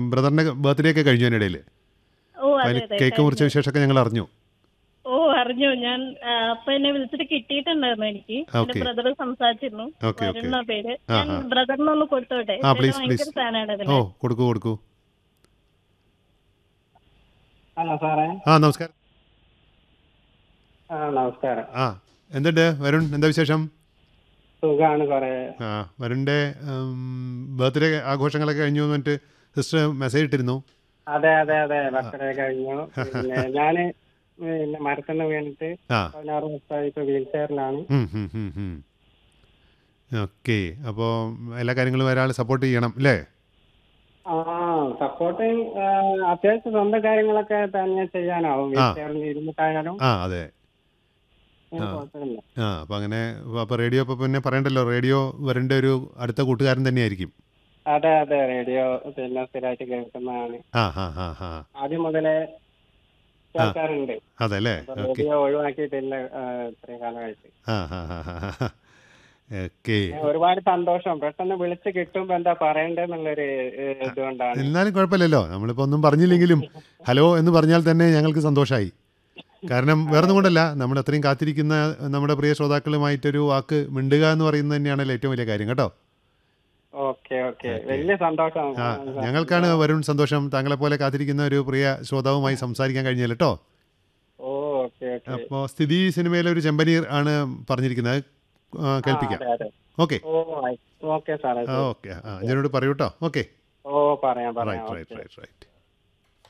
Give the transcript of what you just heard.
ബ്രദറിൻ്റെ ബർത്ത്ഡേ ഒക്കെ കഴിഞ്ഞു അതിനിടയിൽ ഓ അതെ അതിന് അതെ കേക്ക് മുറിച്ച വിശേഷമൊക്കെ ഞങ്ങൾ അറിഞ്ഞു ഓ അറിഞ്ഞു ഞാൻ ആ, അപ്പൊ എന്നെ വിളിച്ചിട്ട് കിട്ടിയിട്ടുണ്ടായിരുന്നു എനിക്ക് എന്റെ Okay. ബ്രദർ സംസാരിച്ചിരുന്നു ഓക്കെ ഓക്കെ വരുന്ന പേര് ആ, ഞാൻ ആ. ബ്രദറിനൊന്ന് കൊടുത്തോട്ടെ ആ, ഇതിന് please, ഭയങ്കര please. ഫാനാണ് ഓ ഇതിന് കൊടുക്കൂ കൊടുക്കൂ ഹലോ സാറേ ആ നമസ്കാരം ആ നമസ്കാരം ആ എന്തുണ്ട് വരുൺ എന്താ വിശേഷം സുഖാണ് സാറേ ആ വരുണിൻ്റെ ബർത്ത്ഡേ ആഘോഷങ്ങളൊക്കെ കഴിഞ്ഞു എന്ന് പറഞ്ഞിട്ട് സിസ്റ്റർ മെസ്സേജ് ഇട്ടിരുന്നു അതെ അതെ അതെ ബർത്ത്ഡേ കഴിഞ്ഞു പിന്നെ ഞാന് പിന്നെ മരത്തിന് വീണിട്ട് ആ പതിനാറ് ദിവസമായി ഇപ്പൊ വീൽ ചെയറിലാണ് ഓക്കെ അപ്പോൾ എല്ലാ കാര്യങ്ങളും ഒരാൾ സപ്പോർട്ട് ചെയ്യണം അല്ലേ ആ സപ്പോർട്ടിങ് അത്യാവശ്യം സ്വന്തം കാര്യങ്ങളൊക്കെ തന്നെ ചെയ്യാനാവും വീൽ ആ. ചെയറിൽ ഇരുന്നിട്ടായാലും ആ അതെ ഏ, കുഴപ്പമില്ല ആ അപ്പോൾ അങ്ങനെ അപ്പോൾ റേഡിയോ ഇപ്പോൾ പിന്നെ പറയണ്ടല്ലോ റേഡിയോ വരേണ്ട ഒരു അടുത്ത കൂട്ടുകാരൻ തന്നെയായിരിക്കും അതെ അതെ റേഡിയോ പിന്നെ സ്ഥിരമായിട്ട് കേൾക്കുന്നതാണ് ആ ഹാ ഹാ ഹാ ആദ്യം മുതലേ കേൾക്കാറുണ്ട് അതെ അല്ലേ അപ്പൊ ഓക്കെ റേഡിയോ ഒഴിവാക്കിയിട്ടില്ല ആ, ഇത്രയും കാലമായിട്ട് ആ ഹാ ഹാ ഹാ ഓക്കെ ഏ, ഒരുപാട് സന്തോഷം പെട്ടെന്ന് വിളിച്ച് കിട്ടുമ്പോ എന്താ പറയണ്ടെന്നുള്ളൊരു ഏ, ഇതുകൊണ്ടാണ് എന്നാലും കുഴപ്പമില്ലല്ലോ നമ്മളിപ്പോൾ ഒന്നും പറഞ്ഞില്ലെങ്കിലും ഹലോ എന്ന് പറഞ്ഞാൽ തന്നെ ഞങ്ങൾക്ക് സന്തോഷമായി കാരണം വേറൊന്നും കൊണ്ടല്ല നമ്മൾ അത്രയും കാത്തിരിക്കുന്ന നമ്മുടെ പ്രിയ ശ്രോതാക്കളുമായിട്ടൊരു വാക്ക് മിണ്ടുക എന്ന് പറയുന്നത് തന്നെയാണല്ലോ ഏറ്റവും വലിയ കാര്യം കേട്ടോ ഓക്കെ ഓക്കെ വലിയ സന്തോഷം ആ ഞങ്ങൾക്കാണ് വരുൺ സന്തോഷം താങ്കളെ പോലെ കാത്തിരിക്കുന്ന ഒരു പ്രിയ ശ്രോതാവുമായി സംസാരിക്കാൻ കഴിഞ്ഞാൽ കേട്ടോ ഓ ഓക്കെ ഓക്കെ അപ്പോൾ സ്ഥിതി സിനിമയിലെ ഒരു ചെമ്പനീർ ആണ് പറഞ്ഞിരിക്കുന്നത് ആ, കേൾപ്പിക്കാം അതെ അതെ ഓക്കെ ഓ ഓക്കെ സാറേ ഓക്കെ ആ അഞ്ജനോട് പറയൂ കേട്ടോ ഓക്കെ ഓ പറയാം പറയാം right right okay right right